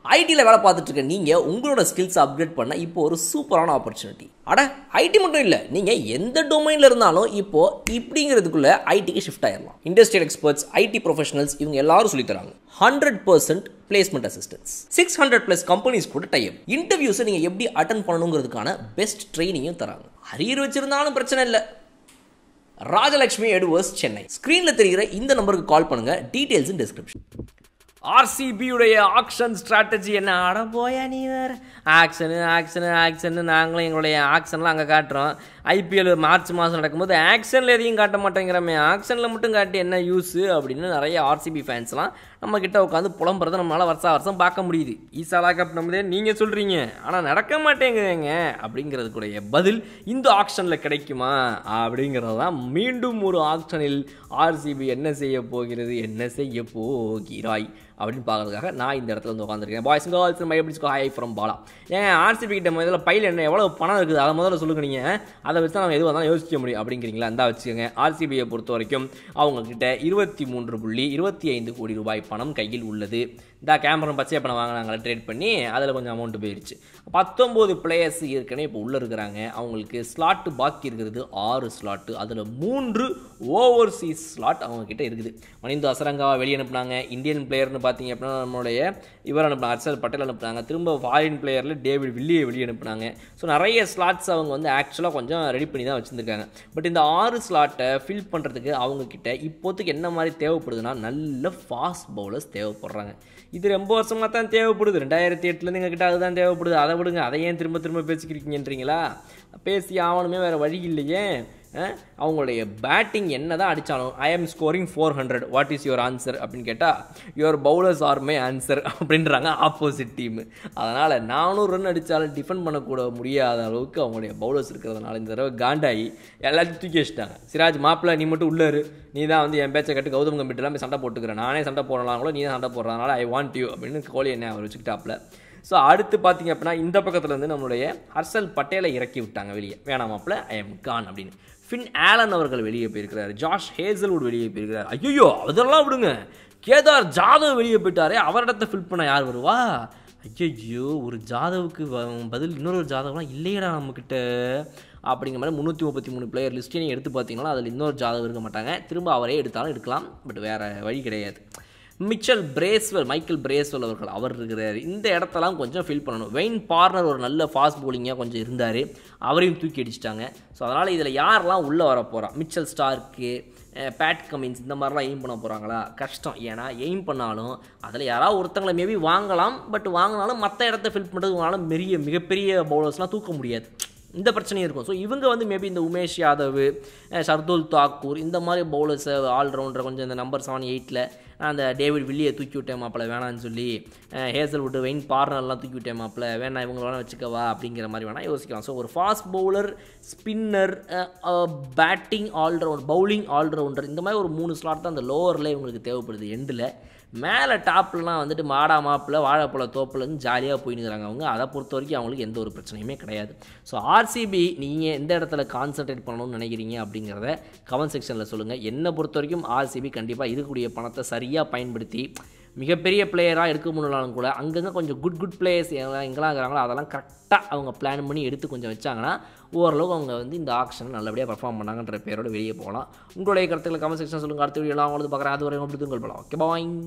ஐடியில் வேலை பார்த்துட்டு இருக்க நீங்கள் உங்களோட ஸ்கில்ஸ் அப்கிரேட் பண்ண இப்போ ஒரு சூப்பரான ஆப்பர்ச்சுனிட்டி அட ஐடி மட்டும் இல்லை நீங்கள் எந்த டொமைனில் இருந்தாலும் இப்போ இப்படிங்கிறதுக்குள்ள ஐடிக்கு ஷிஃப்ட் ஆயிடலாம் இண்டஸ்ட்ரியல் எக்ஸ்பர்ட்ஸ் ஐடி ப்ரொஃபஷனல்ஸ் இவங்க எல்லாரும் சொல்லித் தராங்க hundred percent placement assistance six hundred plus companies கூட டைப் இன்டர்வியூஸை நீங்கள் எப்படி அட்டன் பண்ணணுங்கிறதுக்கான பெஸ்ட் ட்ரைனிங்கும் தராங்க அரியர் வச்சிருந்தாலும் பிரச்சனை இல்லை ராஜலட்சுமி எடுவர்ஸ் சென்னை ஸ்க்ரீனில் தெரிகிற இந்த நம்பருக்கு கால் பண்ணுங்க டீடைல்ஸ் இன் டிஸ்கிரிப்ஷன் ஆர்சிபியுடைய ஆக்ஷன் ஸ்ட்ராட்டஜி என்ன அட போயா நீ வேறு ஆக்ஷனு ஆக்ஷனு ஆக்ஷனு நாங்களும் எங்களுடைய ஆக்ஷன்லாம் அங்கே காட்டுறோம் ஐபிஎல் மார்ச் மாதம் நடக்கும்போது ஆக்ஷனில் எதையும் காட்ட மாட்டேங்கிறமே ஆக்ஷனில் மட்டும் காட்டி என்ன யூஸு அப்படின்னு நிறைய ஆர்சிபி ஃபேன்ஸ்லாம் நம்ம கிட்ட உட்காந்து புலம்புறதை நம்மளால் வருஷம் வருஷம் பார்க்க முடியுது ஈசாலா கப் நம்மதே நீங்கள் சொல்கிறீங்க ஆனால் நடக்க மாட்டேங்குதுங்க அப்படிங்கிறதுக்குடைய பதில் இந்த ஆக்ஷனில் கிடைக்குமா அப்படிங்கிறது தான் மீண்டும் ஒரு ஆக்ஷனில் ஆர்சிபி என்ன செய்ய போகிறது என்ன செய்ய போகிறாய் அப்படின்னு பார்க்கறதுக்காக நான் இந்த இடத்துல வந்து உட்காந்துருக்கேன் பாய்ஸ் கேர்ள்ஸ் மை எப்படி ஹாய் ஃப்ரம் பாலா ஏன் ஆர்சிபி கிட்ட முதல்ல பையில் என்ன எவ்வளோ பணம் இருக்குது அதை முதல்ல சொல்லுங்க நீங்கள் அதை வச்சு தான் நம்ம எதுவாக இருந்தாலும் யோசிக்க முடியும் அப்படிங்கிறீங்களா அந்த வச்சுக்கோங்க ஆர்சிபியை பொறுத்த வரைக்கும் அவங்கக்கிட்ட இருபத்தி மூன்று புள்ளி இருபத்தி ஐந்து கோடி ரூபாய் பணம் கையில் உள்ளது இந்த கேமரன் பச்சை பணம் வாங்கினாங்களே ட்ரேட் பண்ணி அதில் கொஞ்சம் அமௌண்ட் போயிடுச்சு பத்தொம்போது பிளேயர்ஸ் ஏற்கனவே இப்போ உள்ளே இருக்கிறாங்க அவங்களுக்கு ஸ்லாட்டு பாக்கி இருக்கிறது ஆறு ஸ்லாட்டு அதில் மூன்று ஓவர்சீஸ் ஸ்லாட் அவங்கக்கிட்ட இருக்குது மணிந்து அசரங்காவை வெளியே அனுப்புனாங்க இந்தியன் பிளேயர்னு பார்த்தீங்க அப்படின்னா நம்மளுடைய இவர் அனுப்புனாங்க ஹர்ஷல் பட்டேல் அனுப்புனாங்க திரும்ப ஃபாரின் பிளேயரில் டேவிட் வில்லியை வெளியே அனுப்புனாங்க ஸோ நிறைய ஸ்லாட்ஸ் அவங்க வந்து ஆக்சுவலாக கொஞ்சம் ரெடி பண்ணி தான் வச்சுருக்காங்க பட் இந்த ஆறு ஸ்லாட்டை ஃபில் பண்ணுறதுக்கு அவங்கக்கிட்ட இப்போதைக்கு என்ன மாதிரி தேவைப்படுதுன்னா நல்ல ஃபாஸ்ட் பவுலர்ஸ் தேவைப்படுறாங்க இது ரொம்ப வருஷமாக தான் தேவைப்படுது ரெண்டாயிரத்தி எட்டுலேருந்து எங்ககிட்ட அதுதான் தேவைப்படுது அதை விடுங்க அதை ஏன் திரும்ப திரும்ப பேசிக்கிறீங்கன்றீங்களா பேசி ஆகணுமே வேறு வழி இல்லையே அவங்களுடைய பேட்டிங் என்ன தான் அடித்தாலும் I am scoring four hundred what is your answer அப்படின்னு கேட்டால் your bowlers are my answer அப்படின்றாங்க ஆப்போசிட் டீமு அதனால் நானூறு ரன் அடித்தாலும் டிஃபெண்ட் பண்ணக்கூட முடியாத அளவுக்கு அவங்களுடைய பவுலர்ஸ் இருக்கிறதுனால இந்த தடவை காண்டாகி எல்லாத்தையும் தூக்கி வச்சுட்டாங்க சிராஜ் மாப்பிள்ள நீ மட்டும் உள்ளாரு நீ தான் வந்து என் பேச்சை கட்டு கௌதம் கம்பிட்டுலாம் சண்டை போட்டுக்கிறேன் நானே சண்டை போடலாம் கூட நீ தான் சண்டை போடுறதுனால ஐ வாண்ட் யூ அப்படின்னு கோலி என்ன அவர் வச்சுக்கிட்டாப்புல ஸோ அடுத்து பார்த்தீங்க அப்படின்னா இந்த பக்கத்தில் இருந்து நம்மளுடைய ஹர்ஷல் பட்டேலை இறக்கி விட்டாங்க வெளியே வேணாமாப்பில் ஐ எம் கான் அப்படின்னு ஃபின் ஆலன் அவர்கள் வெளியே போயிருக்கிறார் ஜாஷ் ஹேசல்வுட் வெளியே போயிருக்கிறார் ஐயோ அதெல்லாம் விடுங்க கேதார் ஜாதவ் வெளியே போயிட்டாரே அவரிடத்தை ஃபில் பண்ண யார் வருவா ஐயோ ஒரு ஜாதவுக்கு பதில் இன்னொரு ஜாதவ்லாம் இல்லையடா நம்மக்கிட்ட அப்படிங்கிற மாதிரி முந்நூற்றி முப்பத்தி மூணு பிளேயர் லிஸ்ட்டையும் எடுத்து பார்த்தீங்கன்னா அதில் இன்னொரு ஜாதவ் இருக்க மாட்டாங்க திரும்ப அவரே எடுத்தாலும் எடுக்கலாம் பட் வேறு வழி கிடையாது மிச்சல் பிரேஸ்வெல் மைக்கேல் பிரேஸ்வெல் அவர்கள் அவர் இருக்கிறார் இந்த இடத்தெல்லாம் கொஞ்சம் ஃபில் பண்ணணும் வெயின் பார்னர் ஒரு நல்ல ஃபாஸ்ட் போலிங்காக கொஞ்சம் இருந்தார் அவரையும் தூக்கி அடிச்சிட்டாங்க ஸோ அதனால் இதில் யாரெல்லாம் உள்ளே வர போகிறா மிச்சல் ஸ்டார்க்கு பேட் கமின்ஸ் இந்த மாதிரிலாம் எய்ம் பண்ண போகிறாங்களா கஷ்டம் ஏன்னா எய்ம் பண்ணாலும் அதில் யாராவது ஒருத்தங்களை மேபி வாங்கலாம் பட் வாங்கினாலும் மற்ற இடத்த ஃபில் பண்ணுறதுனால பெரிய மிகப்பெரிய பவுலர்ஸ்லாம் தூக்க முடியாது இந்த பிரச்சனையும் இருக்கும் ஸோ இவங்க வந்து மேபி இந்த உமேஷ் யாதவ் ஷர்துல் தாக்கூர் இந்த மாதிரி பவுலர்ஸை ஆல்ரவுண்டர் கொஞ்சம் இந்த நம்பர் செவன் எயிட்டில் அந்த டேவிட் வில்லியை தூக்கி விட்டேன் மாப்பிள்ள வேணான்னு சொல்லி ஹேசல் விட்டு வெயின் பார்னர்லாம் தூக்கி விட்டேன் மாப்பிள்ள வேணா இவங்க வேணா வச்சுக்கவா அப்படிங்கிற மாதிரி வேணால் யோசிக்கலாம் ஸோ ஒரு fast bowler spinner batting allround bowling allrounder இந்த மாதிரி ஒரு மூணு ஸ்லாட் தான் அந்த லோவரில் இவங்களுக்கு தேவைப்படுது எண்டில் மேலே டாப்லலாம் வந்துட்டு மாடா மாப்பில் வாழைப்பழ தோப்புலன்னு ஜாலியாக போயினுக்கிறாங்க அவங்க அதை பொறுத்த வரைக்கும் அவங்களுக்கு எந்த ஒரு பிரச்சனையுமே கிடையாது ஸோ ஆர்சிபி நீங்கள் எந்த இடத்துல கான்சன்ட்ரேட் பண்ணணும்னு நினைக்கிறீங்க அப்படிங்கிறத கமெண்ட் செக்ஷனில் சொல்லுங்கள் என்னை பொறுத்த வரைக்கும் ஆர்சிபி கண்டிப்பாக இருக்கக்கூடிய பணத்தை சரியாக பயன்படுத்தி மிகப்பெரிய பிளேயராக எடுக்க முடியலாலும் கூட அங்கங்கே கொஞ்சம் குட் குட் பிளேயர்ஸ் எங்கெல்லாம் இருக்கிறாங்களோ அதெல்லாம் கரெக்டாக அவங்க பிளான் பண்ணி எடுத்து கொஞ்சம் வச்சாங்கன்னா ஓரளவுக்கு அவங்க வந்து இந்த ஆக்ஷன் நல்லபடியாக பர்ஃபார்ம் பண்ணாங்கன்ற பேரோட வெளியே போகலாம் உங்களுடைய கருத்துக்களை கமெண்ட் செக்ஷன் சொல்லுங்கள் அடுத்த வீடியோலாம் அவங்களுக்கு பார்க்குறேன் அது வரைக்கும் அப்படி தூங்கல் போகலாம் ஓகே பாய்